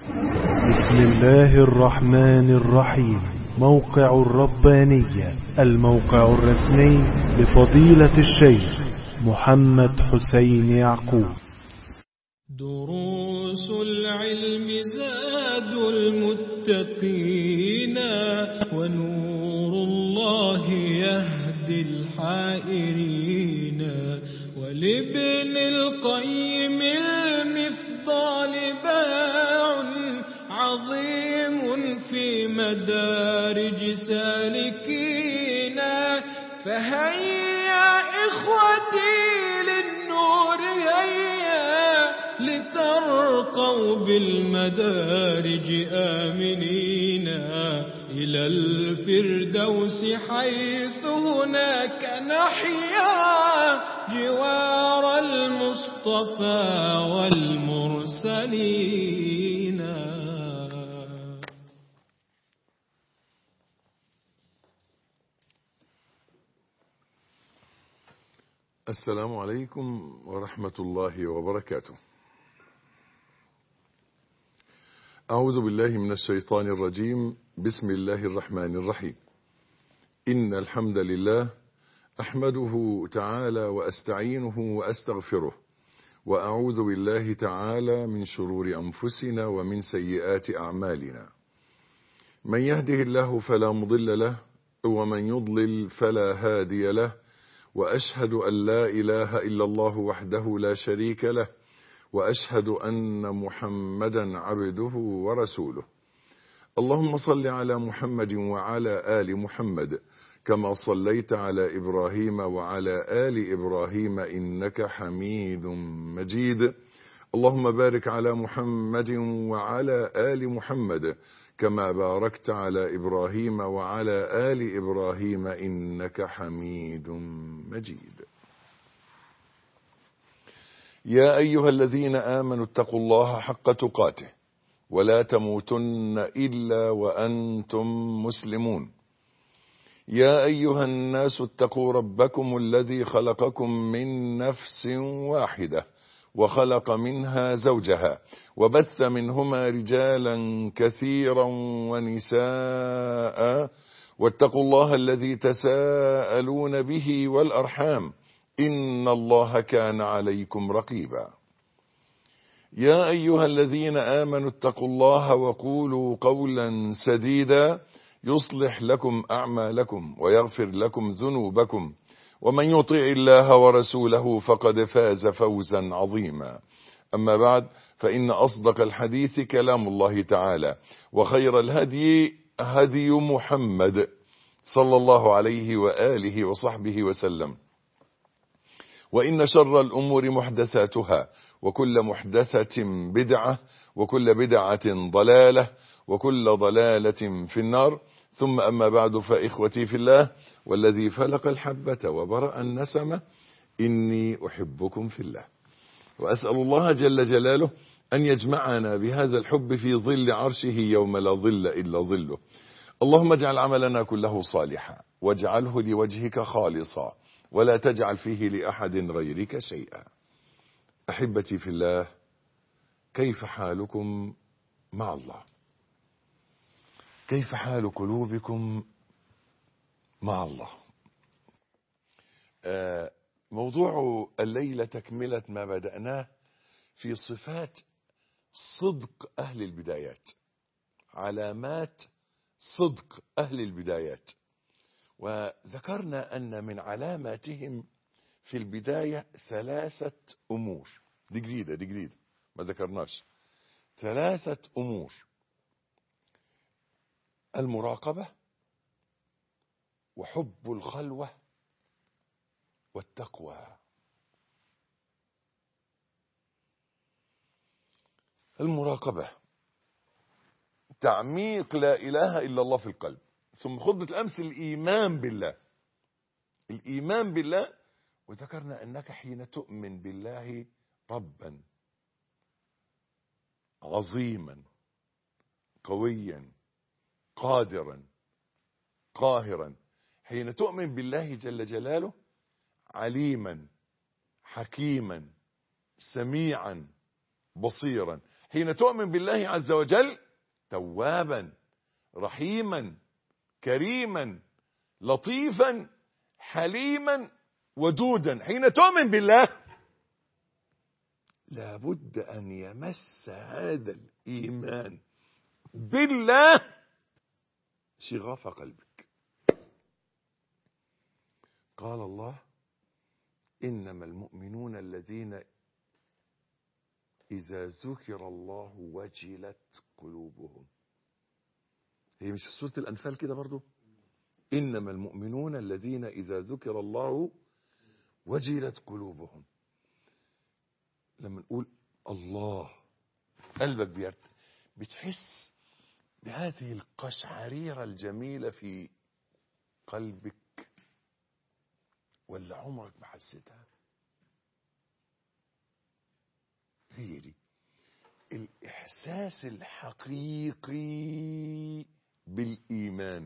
بسم الله الرحمن الرحيم موقع الربانية الموقع الرسمي لفضيلة الشيخ محمد حسين يعقوب دروس العلم زاد المتقين ونور الله يهدي الحائرين ولابن القيم المفضال باع عظيم في مدارج سالكين فهيا إخوتي للنور هيا لترقوا بالمدارج آمنين إلى الفردوس حيث هناك نحيا جوار المصطفى والمرسلين السلام عليكم ورحمة الله وبركاته أعوذ بالله من الشيطان الرجيم بسم الله الرحمن الرحيم إن الحمد لله أحمده تعالى وأستعينه وأستغفره وأعوذ بالله تعالى من شرور أنفسنا ومن سيئات أعمالنا من يهده الله فلا مضل له ومن يضلل فلا هادي له وأشهد أن لا إله إلا الله وحده لا شريك له وأشهد أن محمدا عبده ورسوله اللهم صل على محمد وعلى آل محمد كما صليت على إبراهيم وعلى آل إبراهيم إنك حميد مجيد اللهم بارك على محمد وعلى آل محمد كما باركت على إبراهيم وعلى آل إبراهيم إنك حميد مجيد يا أيها الذين آمنوا اتقوا الله حق تقاته ولا تموتن إلا وأنتم مسلمون يا أيها الناس اتقوا ربكم الذي خلقكم من نفس واحدة وخلق منها زوجها وبث منهما رجالا كثيرا ونساء واتقوا الله الذي تساءلون به والأرحام إن الله كان عليكم رقيبا يا أيها الذين آمنوا اتقوا الله وقولوا قولا سديدا يصلح لكم أعمالكم ويغفر لكم ذنوبكم ومن يطع الله ورسوله فقد فاز فوزا عظيما أما بعد فإن أصدق الحديث كلام الله تعالى وخير الهدي هدي محمد صلى الله عليه وآله وصحبه وسلم وإن شر الأمور محدثاتها وكل محدثة بدعة وكل بدعة ضلالة وكل ضلالة في النار ثم أما بعد فإخوتي في الله والذي فلق الحبة وبرأ النسمة إني أحبكم في الله وأسأل الله جل جلاله أن يجمعنا بهذا الحب في ظل عرشه يوم لا ظل إلا ظله اللهم اجعل عملنا كله صالحا واجعله لوجهك خالصا ولا تجعل فيه لأحد غيرك شيئا أحبتي في الله كيف حالكم مع الله كيف حال قلوبكم مع الله موضوع الليلة تكملة ما بدأناه في صفات صدق أهل البدايات علامات صدق أهل البدايات وذكرنا أن من علاماتهم في البداية ثلاثة أمور دي جديدة دي جديدة ما ذكرناش ثلاثة أمور المراقبة وحب الخلوة والتقوى المراقبة تعميق لا إله إلا الله في القلب ثم خطبة الأمس الإيمان بالله الإيمان بالله وذكرنا أنك حين تؤمن بالله ربا عظيما قويا قادرا قاهرا حين تؤمن بالله جل جلاله عليما حكيما سميعا بصيرا حين تؤمن بالله عز وجل توابا رحيما كريما لطيفا حليما ودودا حين تؤمن بالله لابد أن يمس هذا الإيمان بالله شغاف قلبك قال الله إنما المؤمنون الذين إذا ذكر الله وجلت قلوبهم هي مش في سورة الأنفال كده برضو إنما المؤمنون الذين إذا ذكر الله وجلت قلوبهم لما نقول الله قلبك بيرت بتحس بهذه القشعريرة الجميلة في قلبك ولا عمرك ما حسيتها هي دي الإحساس الحقيقي بالإيمان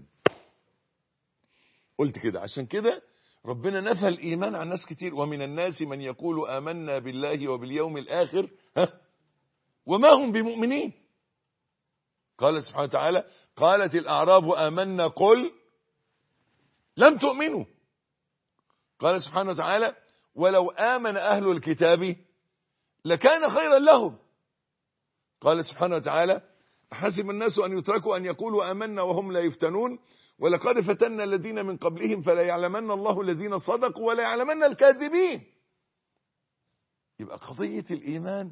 قلت كده عشان كده ربنا نفى الإيمان عن ناس كتير ومن الناس من يقول آمنا بالله وباليوم الآخر ها وما هم بمؤمنين قال سبحانه وتعالى قالت الأعراب آمنا قل لم تؤمنوا قال سبحانه وتعالى ولو آمن أهل الكتاب لكان خيرا لهم قال سبحانه وتعالى حسب الناس أن يتركوا أن يقولوا آمنا وهم لا يفتنون ولقد فتنا الذين من قبلهم فلا يعلمن الله الذين صدقوا ولا يعلمن الكاذبين يبقى قضية الإيمان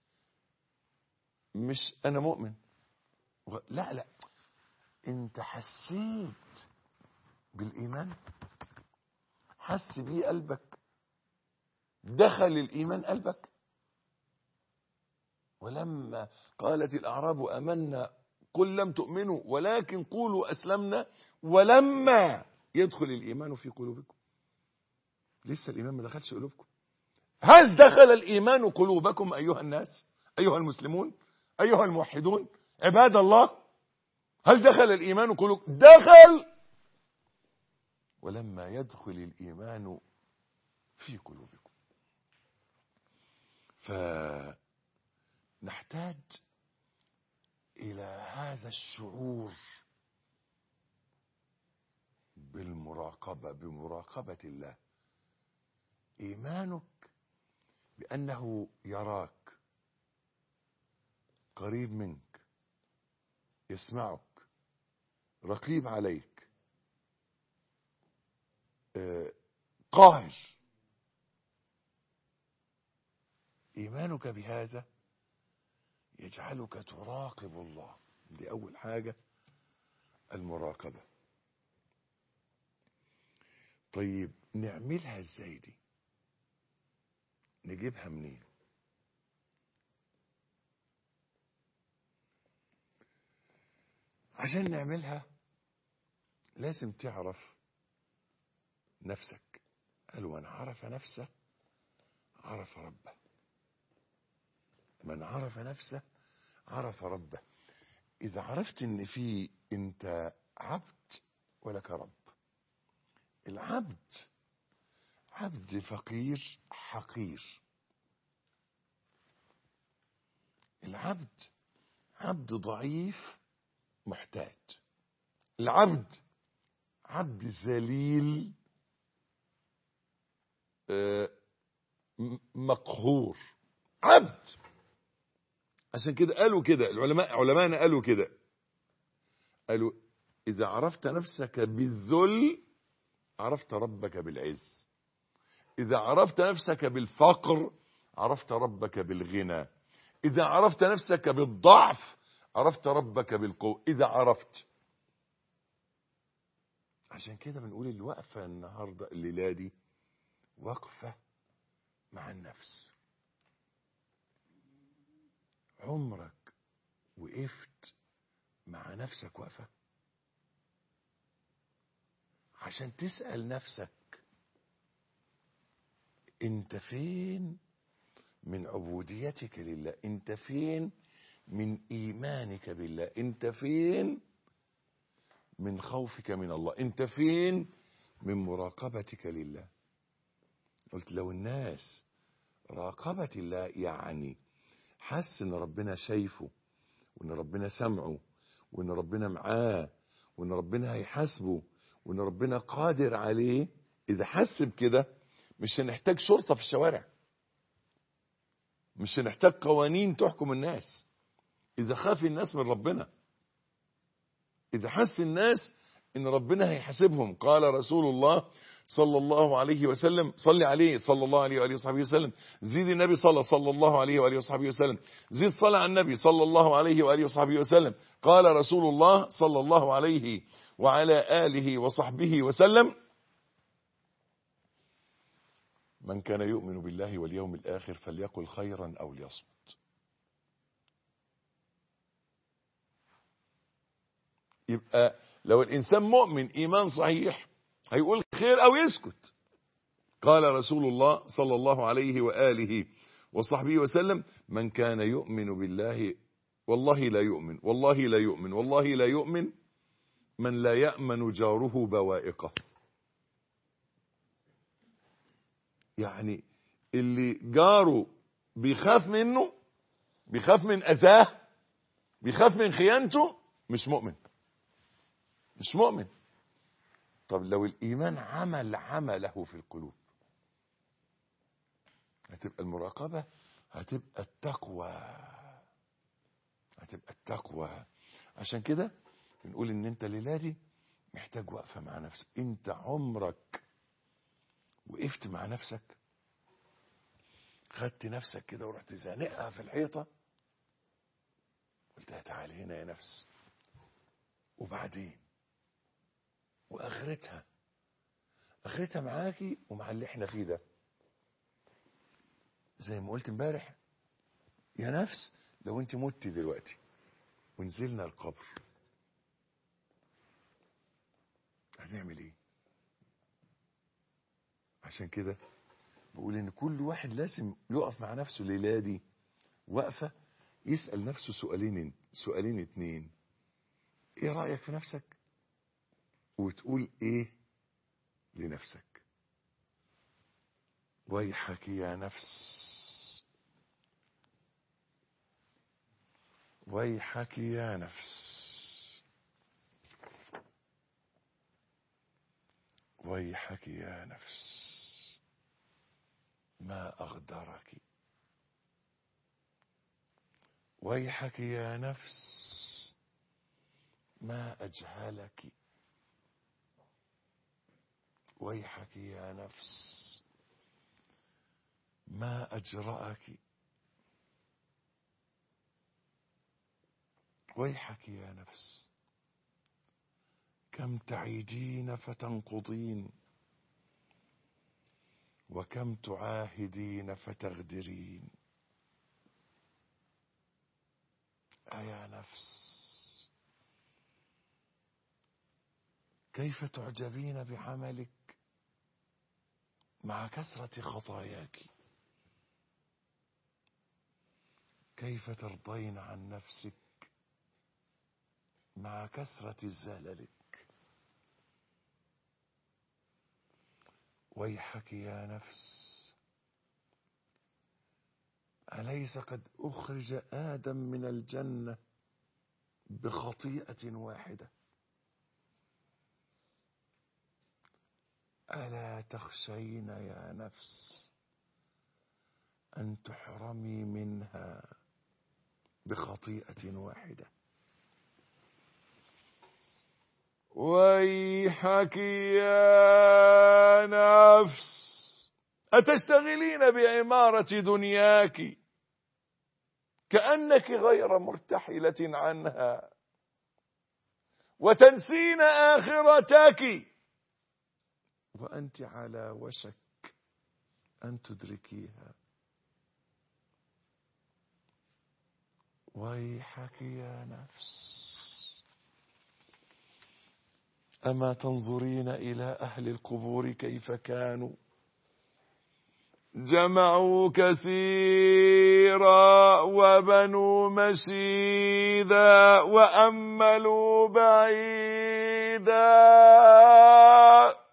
مش أنا مؤمن لا لا انت حسيت بالإيمان حس بيه قلبك دخل الإيمان قلبك ولما قالت الأعراب أمنا قل لم تؤمنوا ولكن قولوا أسلمنا ولما يدخل الإيمان في قلوبكم لسه الإيمان ما دخلش قلوبكم هل دخل الإيمان قلوبكم أيها الناس أيها المسلمون أيها الموحدون عباد الله هل دخل الإيمان قلوب دخل ولما يدخل الإيمان في قلوبكم فنحتاج إلى هذا الشعور بالمراقبة بمراقبة الله إيمانك بأنه يراك قريب منك يسمعك رقيب عليك آه، قاهر إيمانك بهذا يجعلك تراقب الله دي أول حاجة المراقبة طيب نعملها ازاي دي نجيبها منين عشان نعملها لازم تعرف نفسك قال من عرف نفسه عرف ربه من عرف نفسه عرف ربه إذا عرفت إن في أنت عبد ولك رب العبد عبد فقير حقير العبد عبد ضعيف محتاج العبد عبد ذليل آه، م- مقهور عبد عشان كده قالوا كده العلماء علماءنا قالوا كده قالوا إذا عرفت نفسك بالذل عرفت ربك بالعز إذا عرفت نفسك بالفقر عرفت ربك بالغنى إذا عرفت نفسك بالضعف عرفت ربك بالقوة إذا عرفت عشان كده بنقول الوقفة النهاردة الليلة دي وقفة مع النفس عمرك وقفت مع نفسك وقفة عشان تسأل نفسك انت فين من عبوديتك لله انت فين من ايمانك بالله انت فين من خوفك من الله انت فين من مراقبتك لله قلت لو الناس راقبت الله يعني حس ان ربنا شايفه وان ربنا سمعه وان ربنا معاه وان ربنا هيحاسبه وان ربنا قادر عليه اذا حس بكده مش هنحتاج شرطة في الشوارع مش هنحتاج قوانين تحكم الناس اذا خاف الناس من ربنا اذا حس الناس ان ربنا هيحاسبهم قال رسول الله صلى الله عليه وسلم صلي عليه صلى الله عليه وآله وصحبه وسلم زيد النبي صلى صلى الله عليه وآله وصحبه وسلم زيد صلى على النبي صلى الله عليه وآله وصحبه وسلم قال رسول الله صلى الله عليه وعلى آله وصحبه وسلم من كان يؤمن بالله واليوم الآخر فليقل خيرا أو ليصمت يبقى لو الإنسان مؤمن إيمان صحيح هيقول خير أو يسكت قال رسول الله صلى الله عليه وآله وصحبه وسلم من كان يؤمن بالله والله لا يؤمن والله لا يؤمن والله لا يؤمن من لا يأمن جاره بوائقه يعني اللي جاره بيخاف منه بيخاف من أذاه بيخاف من خيانته مش مؤمن مش مؤمن طب لو الإيمان عمل عمله في القلوب هتبقى المراقبة هتبقى التقوى هتبقى التقوى عشان كده بنقول ان انت الليله دي محتاج وقفه مع نفسك انت عمرك وقفت مع نفسك خدت نفسك كده ورحت زانقها في الحيطه قلت لها تعالي هنا يا نفس وبعدين واخرتها اخرتها معاكي ومع اللي احنا فيه ده زي ما قلت امبارح يا نفس لو انت مت دلوقتي ونزلنا القبر هنعمل ايه عشان كده بقول ان كل واحد لازم يقف مع نفسه الليله دي وقفه يسال نفسه سؤالين سؤالين اتنين ايه رايك في نفسك وتقول ايه لنفسك ويحك يا نفس ويحك يا نفس ويحك يا نفس ما أغدرك ويحك يا نفس ما أجهلك ويحك يا نفس ما أجرأك ويحك يا نفس كم تعيدين فتنقضين وكم تعاهدين فتغدرين أيا نفس كيف تعجبين بعملك مع كثرة خطاياك كيف ترضين عن نفسك مع كثرة زللك ويحك يا نفس أليس قد أخرج آدم من الجنة بخطيئة واحدة ألا تخشين يا نفس أن تحرمي منها بخطيئة واحدة ويحك يا نفس أتشتغلين بعمارة دنياك كأنك غير مرتحلة عنها وتنسين آخرتك وأنت على وشك أن تدركيها ويحك يا نفس أما تنظرين إلى أهل القبور كيف كانوا جمعوا كثيرا وبنوا مشيدا وأملوا بعيدا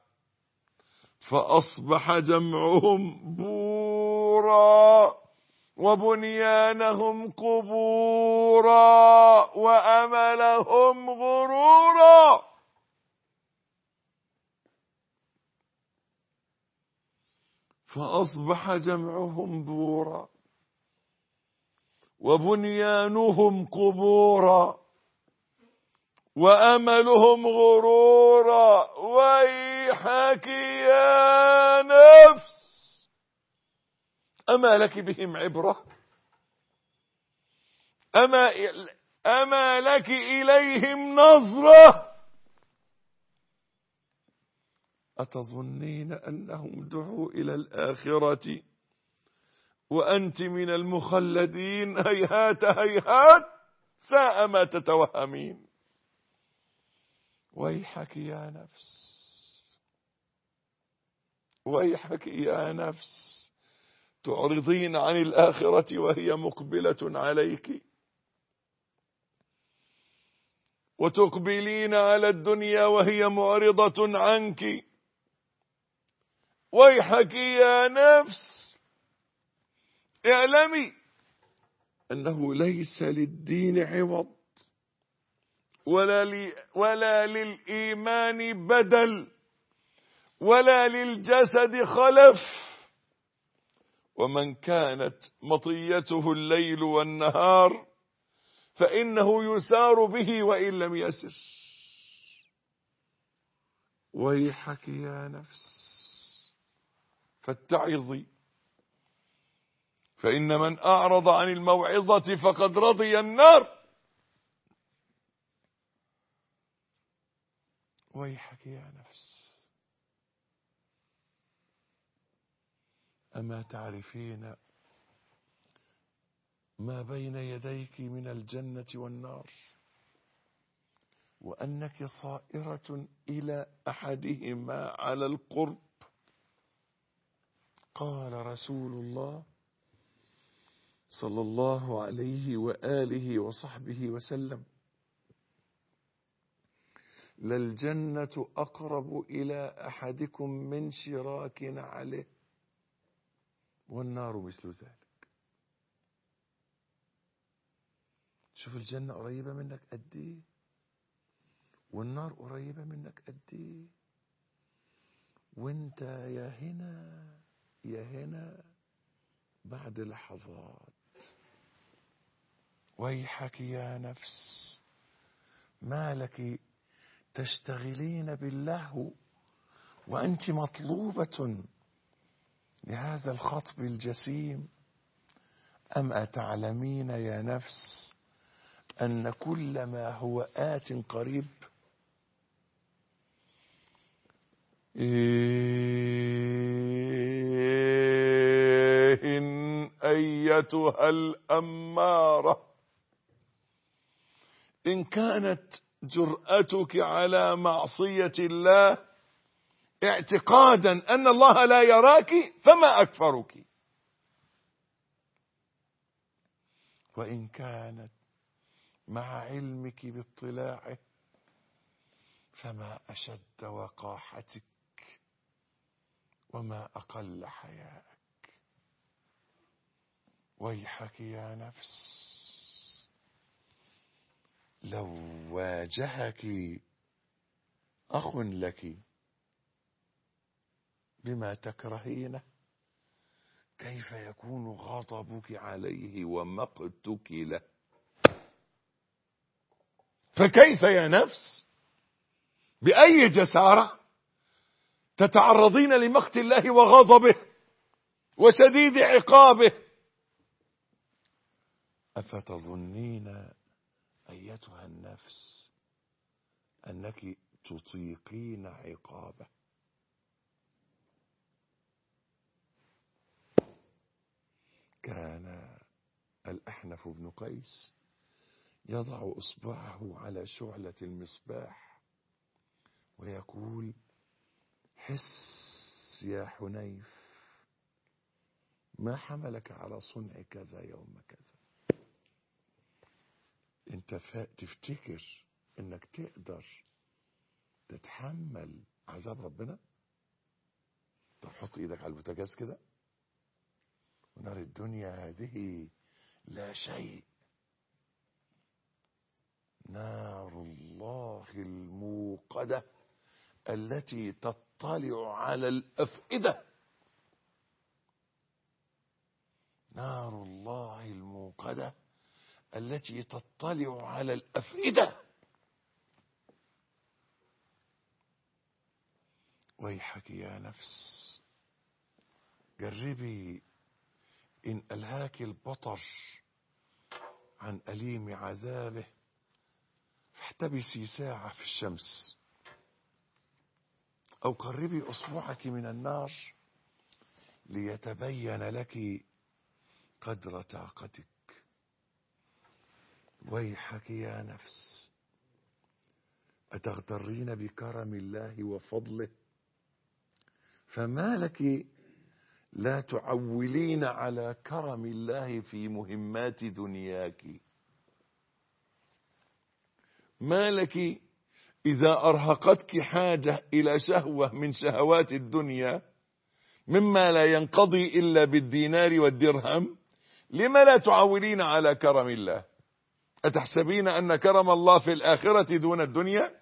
فأصبح جمعهم بورا وبنيانهم قبورا وأملهم غرورا فأصبح جمعهم بورا وبنيانهم قبورا وأملهم غرورا ويحك يا نفس أما لك بهم عبرة أما, أما لك إليهم نظرة أتظنين أنهم دعوا إلى الآخرة وأنت من المخلدين هيهات هيهات ساء ما تتوهمين ويحك يا نفس ويحك يا نفس تعرضين عن الآخرة وهي مقبلة عليك وتقبلين على الدنيا وهي معرضة عنك ويحك يا نفس اعلمي أنه ليس للدين عوض ولا, لي ولا للإيمان بدل ولا للجسد خلف ومن كانت مطيته الليل والنهار فإنه يسار به وإن لم يسر ويحك يا نفس فاتعظي فإن من أعرض عن الموعظة فقد رضي النار ويحك يا نفس أما تعرفين ما بين يديك من الجنة والنار وأنك صائرة إلى أحدهما على القرب قال رسول الله صلى الله عليه وآله وصحبه وسلم للجنة أقرب إلى أحدكم من شراك عليه والنار مثل ذلك شوف الجنة قريبة منك قد ايه والنار قريبة منك قد ايه وانت يا هنا يا هنا بعد لحظات ويحك يا نفس ما لك تشتغلين باللهو وأنت مطلوبة لهذا الخطب الجسيم أم أتعلمين يا نفس أن كل ما هو آت قريب إن أيتها الأمارة إن كانت جرأتك على معصية الله اعتقادا أن الله لا يراك فما أكفرك وإن كانت مع علمك باطلاعه فما أشد وقاحتك وما أقل حياءك ويحك يا نفس لو واجهك أخ لك بما تكرهينه كيف يكون غضبك عليه ومقتك له فكيف يا نفس بأي جسارة تتعرضين لمقت الله وغضبه وشديد عقابه أفتظنين أيتها النفس أنك تطيقين عقابه كان الأحنف بن قيس يضع إصبعه على شعلة المصباح ويقول حس يا حنيف ما حملك على صنع كذا يوم كذا انت تفتكر انك تقدر تتحمل عذاب ربنا طب حط ايدك على البوتاجاز كده ونار الدنيا هذه لا شيء نار الله الموقدة التي تطلع على الأفئدة نار الله الموقدة التي تطلع على الأفئدة ويحك يا نفس جربي إن ألهاك البطر عن أليم عذابه فاحتبسي ساعة في الشمس أو قربي أصبعك من النار ليتبين لك قدر طاقتك ويحك يا نفس أتغترين بكرم الله وفضله فما لك لا تعولين على كرم الله في مهمات دنياك ما لك إذا أرهقتك حاجة إلى شهوة من شهوات الدنيا مما لا ينقضي إلا بالدينار والدرهم لما لا تعولين على كرم الله أتحسبين أن كرم الله في الآخرة دون الدنيا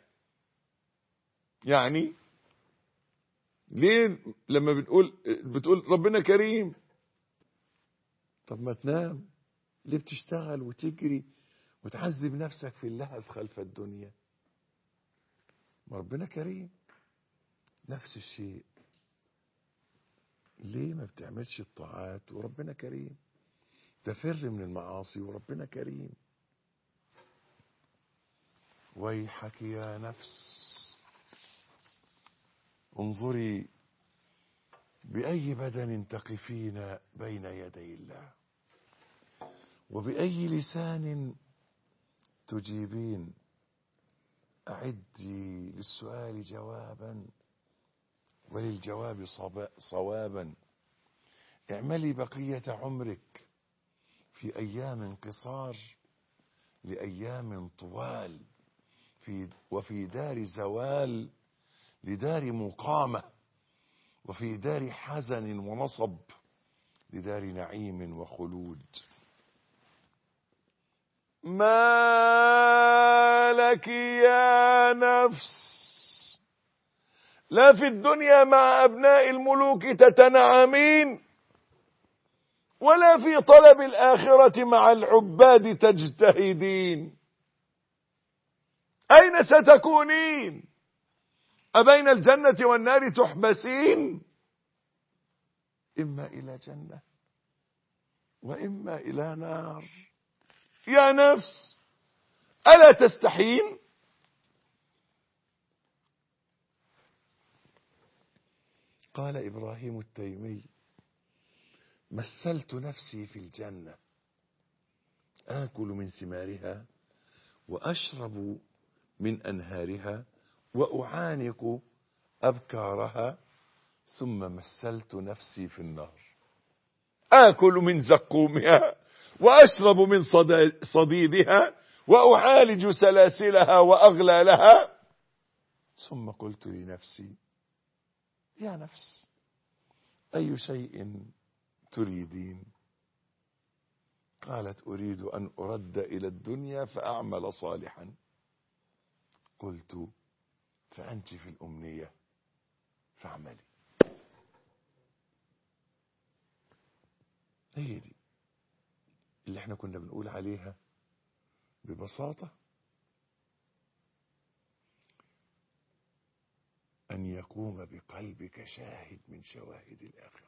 يعني ليه لما بنقول بتقول ربنا كريم طب ما تنام ليه بتشتغل وتجري وتعذب نفسك في اللهث خلف الدنيا ما ربنا كريم نفس الشيء ليه ما بتعملش الطاعات وربنا كريم تفر من المعاصي وربنا كريم ويحك يا نفس انظري بأي بدن تقفين بين يدي الله وبأي لسان تجيبين أعدي للسؤال جوابا وللجواب صوابا اعملي بقية عمرك في أيام قصار لأيام طوال في وفي دار زوال لدار مقامة وفي دار حزن ونصب لدار نعيم وخلود ما لك يا نفس لا في الدنيا مع أبناء الملوك تتنعمين ولا في طلب الآخرة مع العباد تجتهدين أين ستكونين أبين الجنة والنار تحبسين إما إلى جنة وإما إلى نار يا نفس ألا تستحين قال إبراهيم التيمي مثلت نفسي في الجنة آكل من ثمارها وأشرب من أنهارها وأعانق أبكارها ثم مثلت نفسي في النار آكل من زقومها وأشرب من صديدها وأعالج سلاسلها وأغلالها ثم قلت لنفسي يا نفس أي شيء تريدين قالت أريد أن أرد إلى الدنيا فأعمل صالحا قلت فأنت في الأمنية فاعملي هي دي اللي احنا كنا بنقول عليها ببساطة أن يقوم بقلبك شاهد من شواهد الآخرة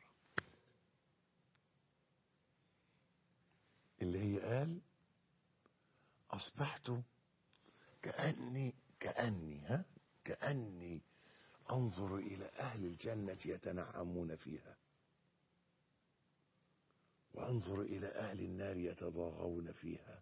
اللي هي قال أصبحت كأني كأني ها كأني أنظر إلى أهل الجنة يتنعمون فيها وأنظر إلى أهل النار يتضاغون فيها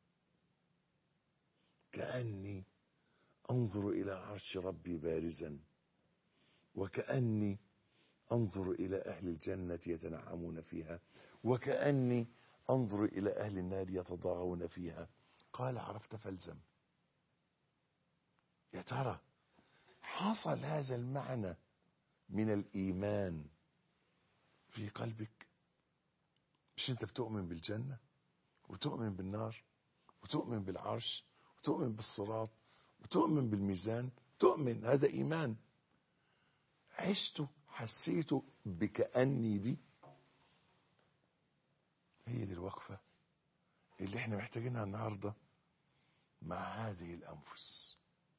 كأني أنظر إلى عرش ربي بارزا وكأني أنظر إلى أهل الجنة يتنعمون فيها وكأني أنظر إلى أهل النار يتضاغون فيها قال عرفت فالزم يا ترى حصل هذا المعنى من الإيمان في قلبك مش انت بتؤمن بالجنة وتؤمن بالنار وتؤمن بالعرش وتؤمن بالصراط وتؤمن بالميزان تؤمن هذا إيمان عشته حسيته بكأني دي هي دي الوقفة اللي احنا محتاجينها النهاردة مع هذه الأنفس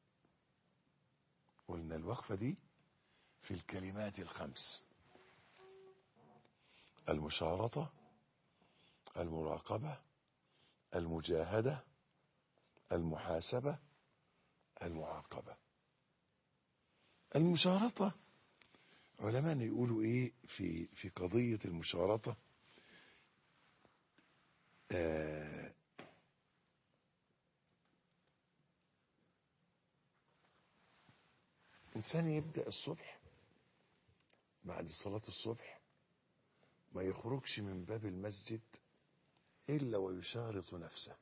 قلنا الوقفة دي في الكلمات الخمس المشارطة المراقبة المجاهدة المحاسبة المعاقبة المشارطة علماء يقولوا ايه في في قضية المشارطة آه إنسان يبدأ الصبح بعد صلاة الصبح ما يخرجش من باب المسجد إلا ويشارط نفسه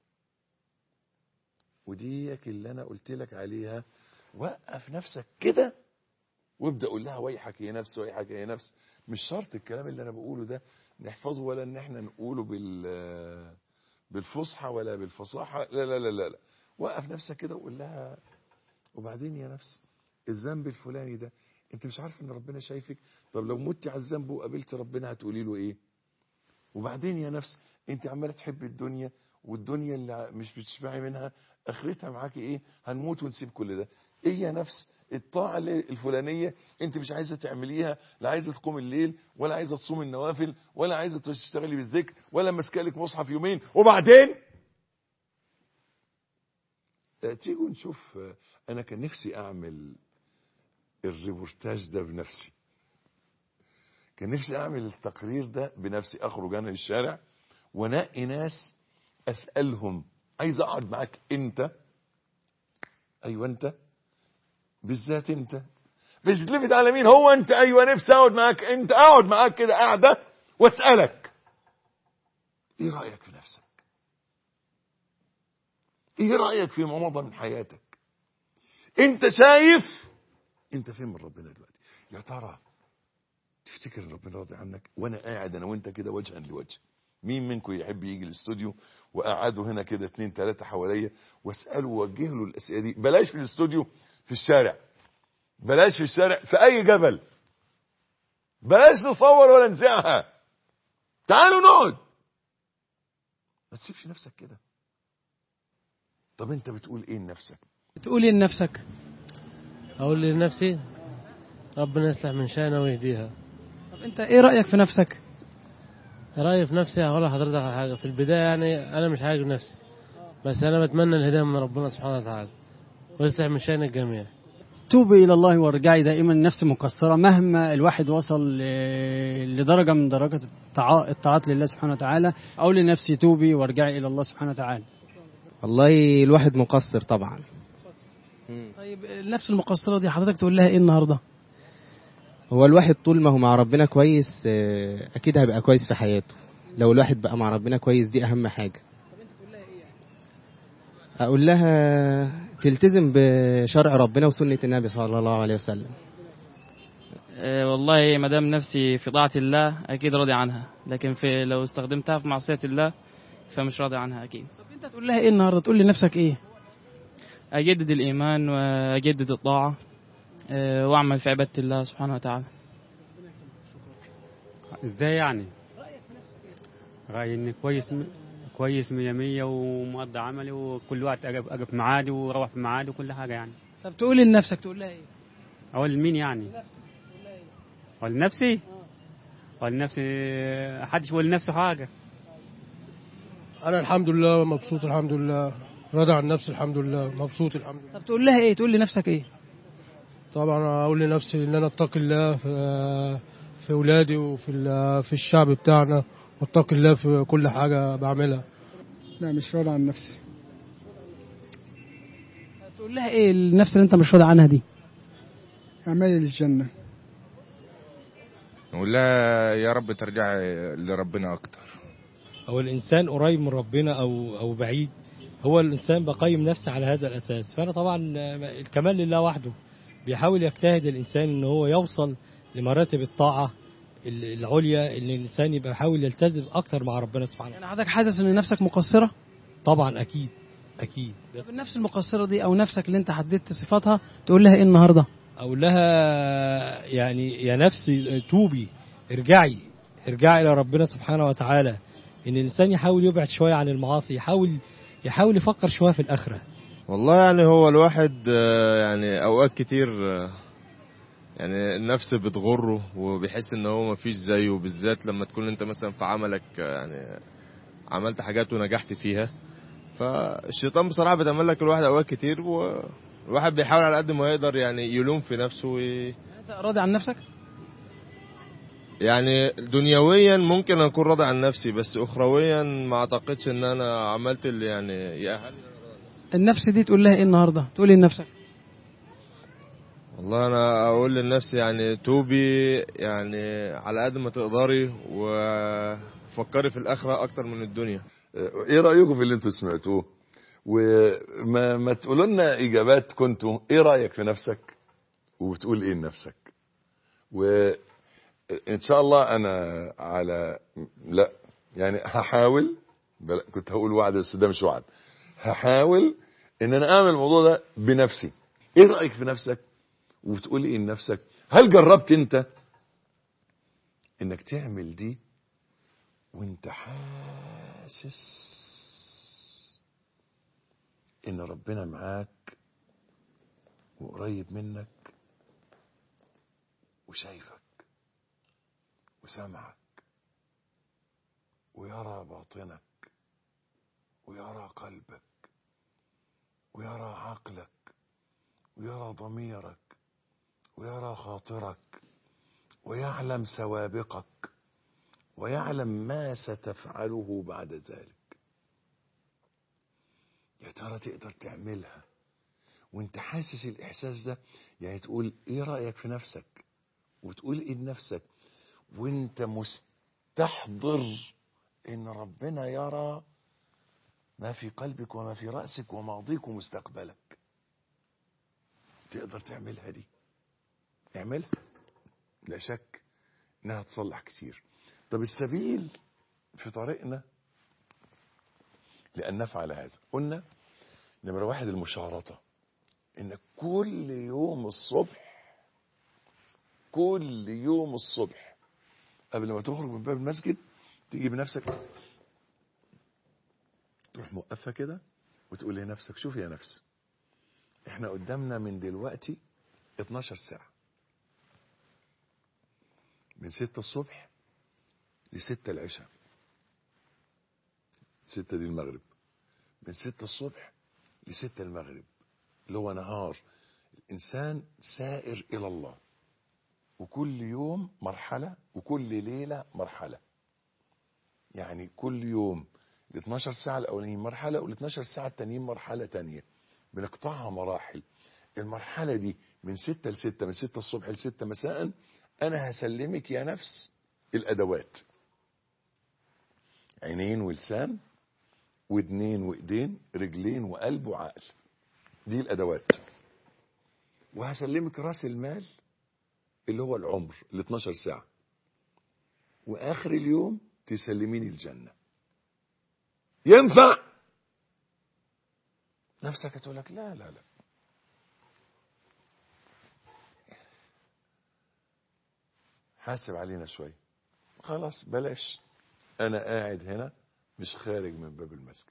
وديك اللي أنا قلت لك عليها وقف نفسك كده وابدأ قول لها ويحك يا نفس ويحك يا نفس مش شرط الكلام اللي أنا بقوله ده نحفظه ولا إن إحنا نقوله بال بالفصحى ولا بالفصاحة لا لا لا لا, لا. وقف نفسك كده وقول لها وبعدين يا نفس الذنب الفلاني ده انت مش عارف ان ربنا شايفك طب لو مت على الذنب وقابلت ربنا هتقولي له ايه وبعدين يا نفس انت عماله تحب الدنيا والدنيا اللي مش بتشبعي منها اخرتها معاكي ايه هنموت ونسيب كل ده ايه يا نفس الطاعه الفلانيه انت مش عايزه تعمليها لا عايزه تقوم الليل ولا عايزه تصوم النوافل ولا عايزه تشتغلي بالذكر ولا ماسكالك مصحف يومين وبعدين تيجوا نشوف انا كان نفسي اعمل الريبورتاج ده بنفسي كان نفسي اعمل التقرير ده بنفسي اخرج انا للشارع وانقي ناس اسالهم عايز اقعد معاك انت ايوه انت بالذات انت مش تلفت على مين هو انت ايوه نفسي اقعد معاك انت اقعد معاك كده قاعده واسالك ايه رايك في نفسك ايه رايك في ما مضى من حياتك انت شايف انت فين من ربنا دلوقتي يا ترى تفتكر ان ربنا راضي عنك وانا قاعد انا وانت كده وجها لوجه مين منكم يحب يجي الاستوديو وقعدوا هنا كده اتنين تلاتة حواليا واساله ووجه له الاسئله دي بلاش في الاستوديو في الشارع بلاش في الشارع في اي جبل بلاش نصور ولا نذيعها تعالوا نقعد ما تسيبش نفسك كده طب انت بتقول ايه لنفسك بتقول ايه لنفسك اقول لنفسي ربنا يصلح من شأنها ويهديها طب انت ايه رايك في نفسك رايي في نفسي هقول لحضرتك على حاجه في البدايه يعني انا مش عاجب نفسي بس انا بتمنى الهدايه من ربنا سبحانه وتعالى ويصلح من شأن الجميع توبي الى الله وارجعي دائما نفس مقصره مهما الواحد وصل ل- لدرجه من درجات الطاعات الطاعات لله سبحانه وتعالى اقول لنفسي توبي وارجعي الى الله سبحانه وتعالى والله الواحد مقصر طبعا طيب النفس المقصره دي حضرتك تقول لها ايه النهارده هو الواحد طول ما هو مع ربنا كويس آه، اكيد هيبقى كويس في حياته لو الواحد بقى مع ربنا كويس دي اهم حاجة اقول لها تلتزم بشرع ربنا وسنة النبي صلى الله عليه وسلم آه، والله ما دام نفسي في طاعة الله أكيد راضي عنها لكن في لو استخدمتها في معصية الله فمش راضي عنها أكيد طب انت تقول لها ايه النهارده تقول لنفسك ايه أجدد الإيمان وأجدد الطاعة آه، وأعمل في عبادة الله سبحانه وتعالى ازاي يعني رأيي اني كويس م... كويس مية مية ومقضي عملي وكل وقت اجي أجي في ميعادي واروح في ميعادي وكل حاجة يعني طب تقول لنفسك تقول لها ايه اقول لمين يعني اقول لنفسي اقول لنفسي حدش يقول لنفسه حاجة انا الحمد لله مبسوط الحمد لله راضي عن نفسي الحمد لله مبسوط الحمد لله طب تقول لها ايه تقول لنفسك ايه طبعا اقول لنفسي ان انا اتقي الله في في اولادي وفي ال- في الشعب بتاعنا واتقي الله في كل حاجه بعملها لا مش راضي عن نفسي طب تقول لها ايه النفس اللي انت مش راضي عنها دي اعمالي للجنة نقول لها يا رب ترجع لربنا اكتر او الانسان قريب من ربنا او او بعيد هو الانسان بقيم نفسه على هذا الاساس فانا طبعا الكمال لله وحده بيحاول يجتهد الانسان ان هو يوصل لمراتب الطاعه ال- العليا ان الانسان يبقى يحاول يلتزم اكتر مع ربنا سبحانه يعني حضرتك حاسس ان نفسك مقصره طبعا اكيد اكيد طب النفس المقصره دي او نفسك اللي انت حددت صفاتها تقول لها ايه النهارده اقول لها يعني يا نفسي توبي ارجعي ارجعي الى ربنا سبحانه وتعالى ان الانسان يحاول يبعد شويه عن المعاصي يحاول يحاول يفكر شويه في الاخره والله يعني هو الواحد آه، يعني اوقات كتير آه، يعني النفس بتغره وبيحس ان هو مفيش زيه بالذات لما تكون انت مثلا في عملك آه، يعني عملت حاجات ونجحت فيها فالشيطان بصراحة بيتعمل لك الواحد اوقات كتير والواحد بيحاول على قد ما يقدر يعني يلوم في نفسه وي... انت راضي عن نفسك يعني دنيويا ممكن اكون راضي عن نفسي بس اخرويا ما اعتقدش ان انا عملت اللي يعني يأهلني النفس دي تقول لها ايه النهارده تقول ايه لنفسك والله انا اقول لنفسي يعني توبي يعني على قد ما تقدري وفكري في الاخره اكتر من الدنيا ايه رايكم في اللي انتوا سمعتوه وما ما تقولوا لنا اجابات كنتوا ايه رايك في نفسك وبتقول ايه لنفسك وان شاء الله انا على لا يعني هحاول بل... كنت هقول وعد بس ده مش وعد هحاول ان انا اعمل الموضوع ده بنفسي ايه رايك في نفسك وبتقول ايه لنفسك هل جربت انت انك تعمل دي وانت حاسس ان ربنا معاك وقريب منك وشايفك وسامعك ويرى باطنك ويرى قلبك ويرى عقلك ويرى ضميرك ويرى خاطرك ويعلم سوابقك ويعلم ما ستفعله بعد ذلك يا ترى تقدر تعملها وانت حاسس الاحساس ده يعني تقول ايه رايك في نفسك وتقول ايه لنفسك وانت مستحضر ان ربنا يرى ما في قلبك وما في راسك وماضيك ومستقبلك تقدر تعملها دي اعملها لا شك انها تصلح كتير طب السبيل في طريقنا لأن نفعل هذا قلنا نمرة واحد المشارطة إن كل يوم الصبح كل يوم الصبح قبل ما تخرج من باب المسجد تيجي بنفسك تروح موقفها كده وتقول لنفسك شوف يا نفس احنا قدامنا من دلوقتي 12 ساعة من 6 الصبح لستة العشاء ستة دي المغرب من ستة الصبح لستة المغرب اللي هو نهار الإنسان سائر إلى الله وكل يوم مرحلة وكل ليلة مرحلة يعني كل يوم ال 12 ساعة الأولانيين مرحلة وال 12 ساعة التانيين مرحلة تانية بنقطعها مراحل المرحلة دي من ستة لستة من ستة الصبح لستة مساء أنا هسلمك يا نفس الأدوات عينين ولسان ودنين وايدين رجلين وقلب وعقل دي الادوات وهسلمك راس المال اللي هو العمر ال 12 ساعه واخر اليوم تسلميني الجنه ينفع نفسك تقول لك لا لا لا حاسب علينا شويه خلاص بلاش انا قاعد هنا مش خارج من باب المسجد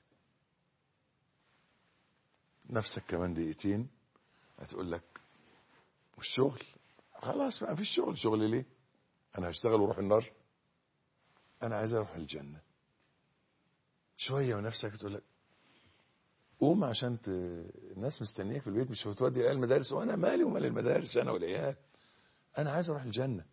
نفسك كمان دقيقتين هتقول لك والشغل خلاص ما فيش شغل شغل ليه انا هشتغل واروح النار انا عايز اروح الجنه شويه ونفسك تقول لك قوم عشان ت... الناس مستنياك في البيت مش هتودي العيال المدارس وانا مالي ومال المدارس انا والعيال انا عايز اروح الجنه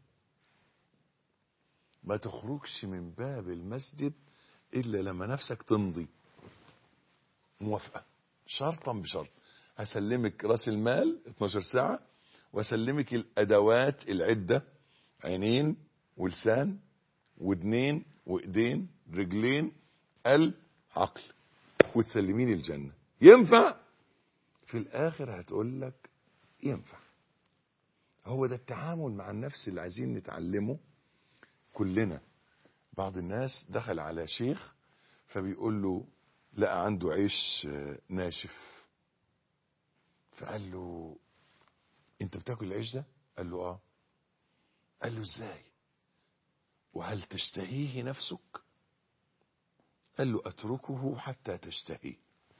ما تخرجش من باب المسجد إلا لما نفسك تمضي موافقة شرطا بشرط هسلمك راس المال 12 ساعة واسلمك الأدوات العدة عينين ولسان ودنين وإيدين رجلين قلب عقل وتسلميني الجنة ينفع في الآخر هتقول لك ينفع هو ده التعامل مع النفس اللي عايزين نتعلمه كلنا بعض الناس دخل على شيخ فبيقول له لقى عنده عيش آه، ناشف فقال له انت بتاكل العيش ده قال له اه قال له ازاي وهل تشتهيه نفسك قال له اتركه حتى تشتهيه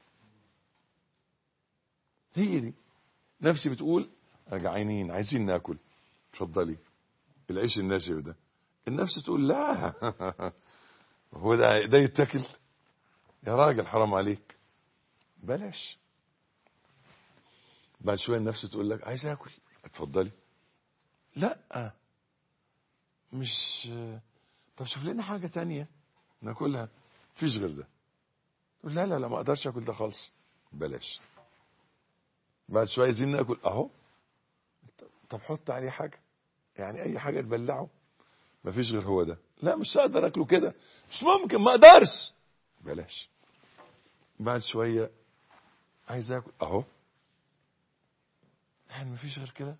هي دي نفسي بتقول جعانين عايزين ناكل اتفضلي العيش الناشف ده النفس تقول لا هو ده ده يتاكل يا راجل حرام عليك بلاش بعد شويه النفس تقول لك عايز اكل اتفضلي لا مش طب شوف لنا حاجه تانية ناكلها مفيش غير ده تقول لا لا لا ما اقدرش اكل ده خالص بلاش بعد شويه عايزين ناكل اهو طب حط عليه حاجه يعني اي حاجه تبلعه مفيش غير هو ده لا مش هقدر اكله كده مش ممكن ما اقدرش بلاش بعد شويه عايز اكل اهو يعني مفيش غير كده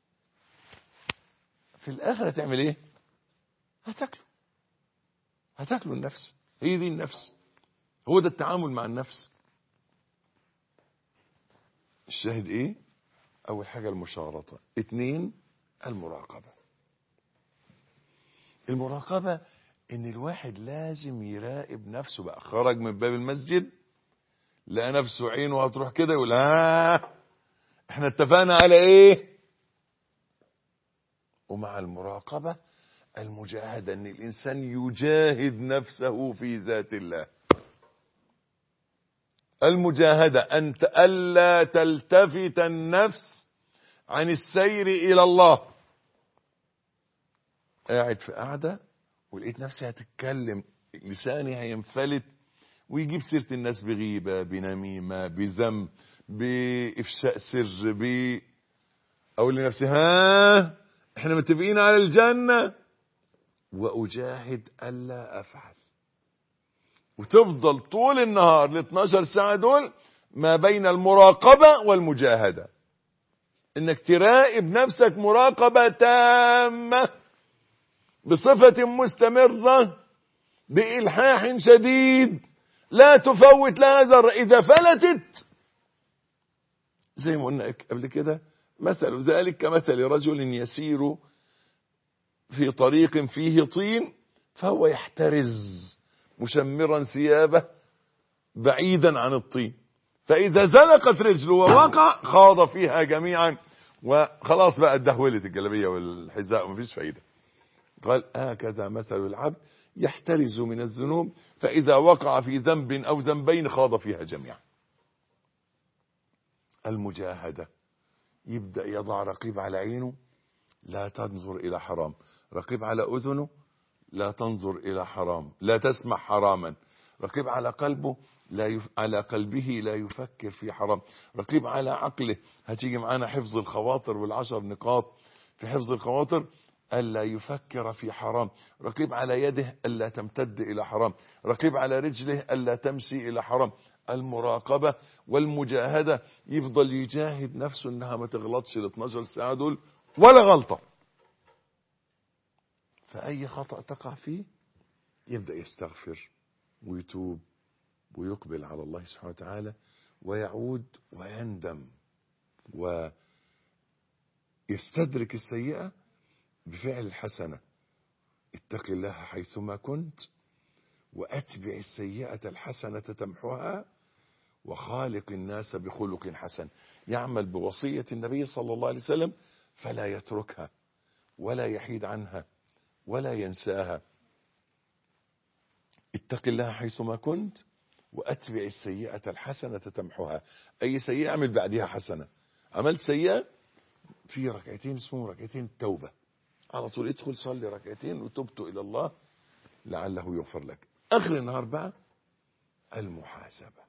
في الاخر هتعمل ايه هتاكله هتاكله النفس هي دي النفس هو ده التعامل مع النفس الشاهد ايه اول حاجه المشارطه اتنين المراقبه المراقبه ان الواحد لازم يراقب نفسه بقى خرج من باب المسجد لقى نفسه عينه هتروح كده يقول ها احنا اتفقنا على ايه ومع المراقبه المجاهده ان الانسان يجاهد نفسه في ذات الله المجاهده ان الا تلتفت النفس عن السير الى الله قاعد في قعده ولقيت نفسي هتتكلم لساني هينفلت ويجيب سيره الناس بغيبه بنميمه بذنب بافشاء سر ب اقول لنفسي ها احنا متفقين على الجنه واجاهد الا افعل وتفضل طول النهار ال 12 ساعه دول ما بين المراقبه والمجاهده انك تراقب نفسك مراقبه تامه بصفه مستمره بالحاح شديد لا تفوت لها ذره اذا فلتت زي ما قلنا قبل كده مثل ذلك كمثل رجل يسير في طريق فيه طين فهو يحترز مشمرا ثيابه بعيدا عن الطين فإذا زلقت رجله ووقع خاض فيها جميعا وخلاص بقى اتدهولت الجلبية والحذاء ومفيش فايدة قال هكذا مثل العبد يحترز من الذنوب فإذا وقع في ذنب أو ذنبين خاض فيها جميعا المجاهدة يبدأ يضع رقيب على عينه لا تنظر إلى حرام رقيب على أذنه لا تنظر إلى حرام لا تسمع حراما رقيب على قلبه لا يف... على قلبه لا يفكر في حرام رقيب على عقله هتيجي معانا حفظ الخواطر والعشر نقاط في حفظ الخواطر ألا يفكر في حرام رقيب على يده ألا تمتد إلى حرام رقيب على رجله ألا تمشي إلى حرام المراقبة والمجاهدة يفضل يجاهد نفسه انها ما تغلطش ال 12 ساعة دول ولا غلطة فأي خطأ تقع فيه يبدأ يستغفر ويتوب ويقبل على الله سبحانه وتعالى ويعود ويندم ويستدرك السيئة بفعل الحسنة اتق الله حيثما كنت وأتبع السيئة الحسنة تمحها وخالق الناس بخلق حسن يعمل بوصية النبي صلى الله عليه وسلم فلا يتركها ولا يحيد عنها ولا ينساها اتق الله حيثما كنت وأتبع السيئة الحسنة تمحها أي سيئة اعمل بعدها حسنة عملت سيئة في ركعتين اسمهم ركعتين توبة على طول ادخل صلي ركعتين وتبت إلى الله لعله يغفر لك آخر النهار بقى المحاسبة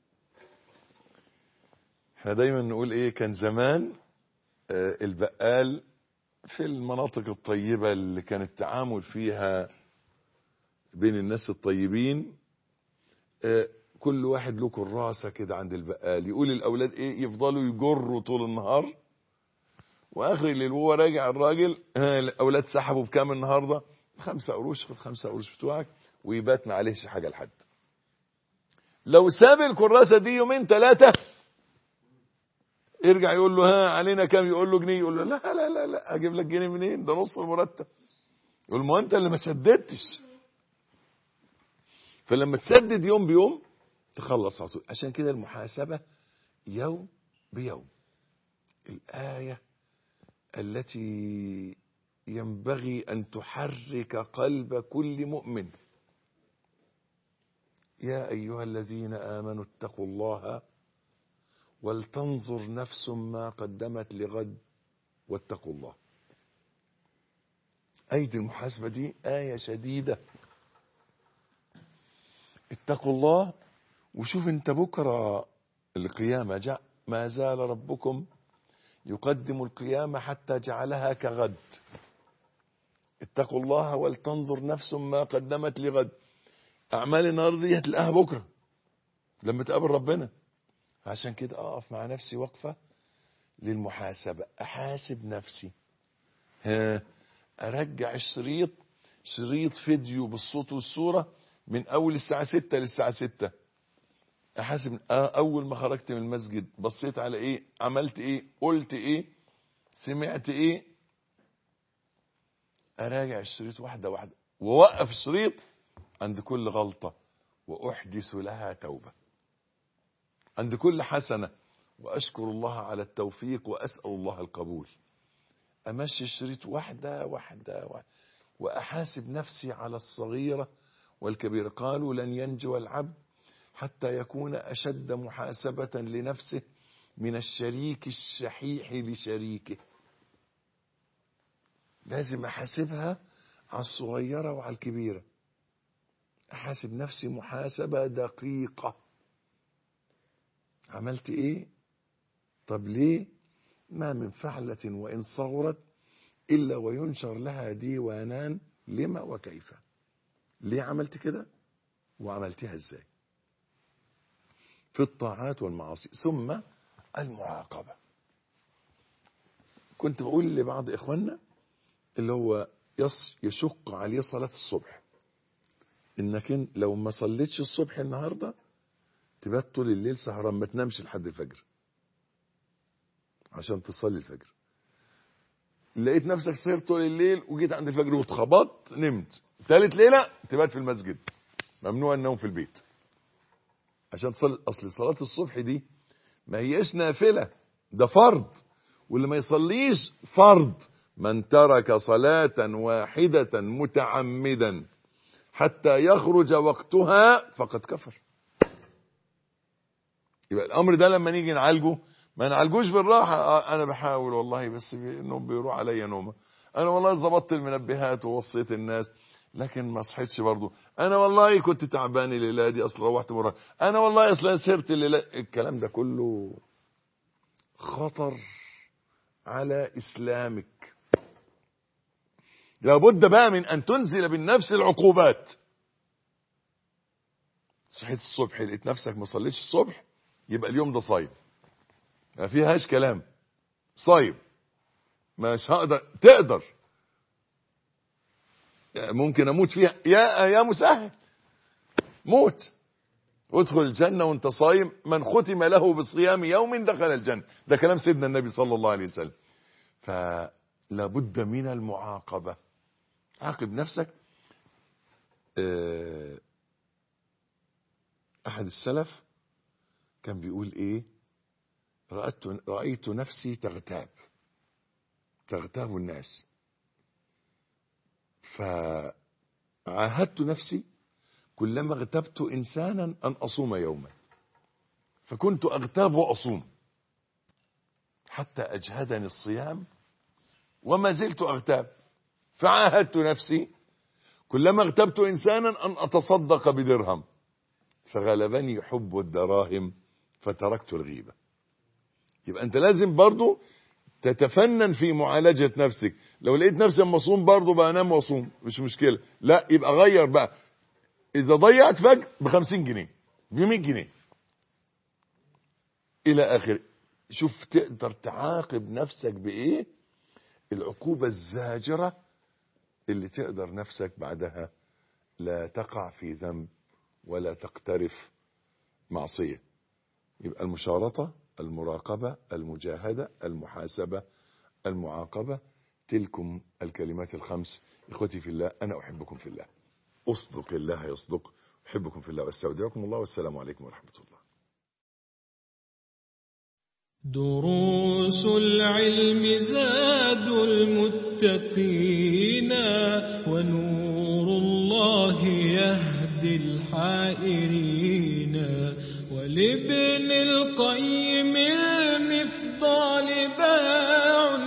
احنا دايما نقول ايه كان زمان آه البقال في المناطق الطيبة اللي كان التعامل فيها بين الناس الطيبين آه كل واحد له كراسة كده عند البقال يقول الأولاد ايه يفضلوا يجروا طول النهار واخر الليل وهو راجع الراجل ها الاولاد سحبوا بكام النهارده خمسة قروش خد خمسة قروش بتوعك ويبات معلش حاجة لحد لو ساب الكراسة دي يومين ثلاثة يرجع يقول له ها علينا كام يقول له جنيه يقول له لا لا لا لا اجيب لك جنيه منين ده نص المرتب يقول ما انت اللي ما سددتش فلما تسدد يوم بيوم تخلص على طول عشان كده المحاسبة يوم بيوم الآية التي ينبغي أن تحرك قلب كل مؤمن يا أيها الذين آمنوا اتقوا الله ولتنظر نفس ما قدمت لغد واتقوا الله أيدي المحاسبة دي آية شديدة اتقوا الله وشوف انت بكرة القيامة جاء ما زال ربكم يقدم القيامة حتى جعلها كغد اتقوا الله ولتنظر نفس ما قدمت لغد أعمال النهار دي هتلاقيها بكرة لما تقابل ربنا عشان كده أقف مع نفسي وقفة للمحاسبة أحاسب نفسي ها أرجع الشريط شريط فيديو بالصوت والصورة من أول الساعة ستة للساعة ستة أحاسب أول ما خرجت من المسجد بصيت على إيه عملت إيه قلت إيه سمعت إيه أراجع الشريط واحدة واحدة ووقف الشريط عند كل غلطة وأحدث لها توبة عند كل حسنة وأشكر الله على التوفيق وأسأل الله القبول أمشي الشريط واحدة واحدة, واحدة وأحاسب نفسي على الصغيرة والكبيرة قالوا لن ينجو العبد حتى يكون أشد محاسبة لنفسه من الشريك الشحيح لشريكه لازم أحاسبها على الصغيرة وعلى الكبيرة أحاسب نفسي محاسبة دقيقة عملت إيه طب ليه ما من فعلة وإن صغرت إلا وينشر لها ديوانان لما وكيف ليه عملت كده وعملتها ازاي في الطاعات والمعاصي ثم المعاقبة كنت بقول لبعض إخواننا اللي هو يص يشق عليه صلاة الصبح إنك لو ما صليتش الصبح النهاردة تبات طول الليل سهران ما تنامش لحد الفجر عشان تصلي الفجر لقيت نفسك سهرت طول الليل وجيت عند الفجر واتخبطت نمت ثالث ليلة تبات في المسجد ممنوع النوم في البيت عشان تصلي اصل صلاة الصبح دي ما هيش نافلة ده فرض واللي ما يصليش فرض من ترك صلاة واحدة متعمدا حتى يخرج وقتها فقد كفر يبقى الامر ده لما نيجي نعالجه ما نعالجوش بالراحة انا بحاول والله بس النوم بيروح عليا نومه انا والله ظبطت المنبهات ووصيت الناس لكن ما صحيتش برضه انا والله كنت تعبان الليله دي اصل روحت مره انا والله اصل سهرت الليله الكلام ده كله خطر على اسلامك لابد بقى من ان تنزل بالنفس العقوبات صحيت الصبح لقيت نفسك ما صليتش الصبح يبقى اليوم ده صايم ما فيهاش كلام صايم مش هقدر تقدر ممكن اموت فيها يا يا مسهل موت ادخل الجنة وانت صايم من ختم له بصيام يوم دخل الجنة ده كلام سيدنا النبي صلى الله عليه وسلم فلا بد من المعاقبة عاقب نفسك احد السلف كان بيقول ايه رأيت, رأيت نفسي تغتاب تغتاب الناس فعاهدت نفسي كلما اغتبت إنسانا أن أصوم يوما فكنت أغتاب وأصوم حتى أجهدني الصيام وما زلت أغتاب فعاهدت نفسي كلما اغتبت إنسانا أن أتصدق بدرهم فغلبني حب الدراهم فتركت الغيبة يبقى أنت لازم برضو تتفنن في معالجة نفسك لو لقيت نفسي اما اصوم برضه بنام واصوم مش مشكلة لا يبقى غير بقى اذا ضيعت فجر ب 50 جنيه ب 100 جنيه الى اخر شوف تقدر تعاقب نفسك بايه العقوبة الزاجرة اللي تقدر نفسك بعدها لا تقع في ذنب ولا تقترف معصية يبقى المشارطة المراقبة المجاهدة المحاسبة المعاقبة تلكم الكلمات الخمس إخوتي في الله أنا أحبكم في الله أصدق الله يصدق أحبكم في الله واستودعكم الله والسلام عليكم ورحمة الله دروس العلم زاد المتقين ونور الله يهدي الحائرين ولابن القيم المفضال باع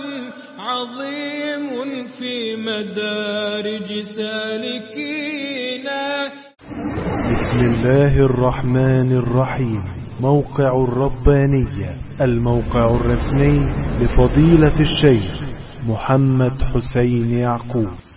عظيم في مدارج سالكين بسم الله الرحمن الرحيم موقع الربانية الموقع الرسمي لفضيلة الشيخ محمد حسين يعقوب